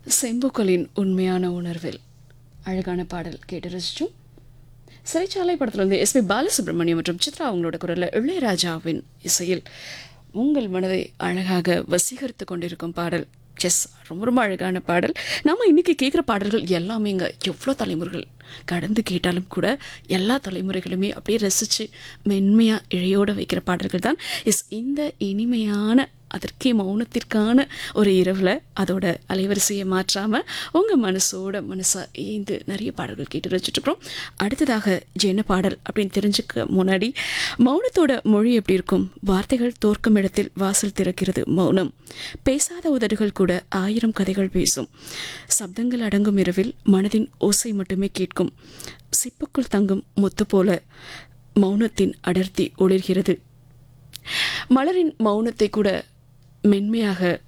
செம்புக்களின் உண்மையான உணர்வில் அழகான பாடல் கேட்டு ரசிச்சோம் சிறைச்சாலை படத்தில் வந்து எஸ்பி பாலசுப்ரமணியம் மற்றும் சித்ரா அவங்களோட குரலில் இளையராஜாவின் இசையில் உங்கள் மனதை அழகாக வசீகரித்து கொண்டிருக்கும் பாடல் எஸ் ரொம்ப ரொம்ப அழகான பாடல் நம்ம இன்னைக்கு கேட்குற பாடல்கள் எல்லாமே இங்கே எவ்வளோ தலைமுறைகள் கடந்து கேட்டாலும் கூட எல்லா தலைமுறைகளுமே அப்படியே ரசித்து மென்மையாக இழையோட வைக்கிற பாடல்கள் தான் எஸ் இந்த இனிமையான அதற்கே மௌனத்திற்கான ஒரு இரவில் அதோட அலைவரிசையை மாற்றாமல் உங்கள் மனசோட மனசாக ஏந்து நிறைய பாடல்கள் கேட்டு ரசிச்சுட்ருக்குறோம் அடுத்ததாக என்ன பாடல் அப்படின்னு தெரிஞ்சுக்க முன்னாடி மௌனத்தோட மொழி எப்படி இருக்கும் வார்த்தைகள் தோற்கும் இடத்தில் வாசல் திறக்கிறது மௌனம் பேசாத உதடுகள் கூட ஆயிரம் கதைகள் பேசும் சப்தங்கள் அடங்கும் இரவில் மனதின் ஓசை மட்டுமே கேட்கும் சிப்புக்குள் தங்கும் முத்து போல மௌனத்தின் அடர்த்தி ஒளிர்கிறது மலரின் மௌனத்தை கூட மென்மையாக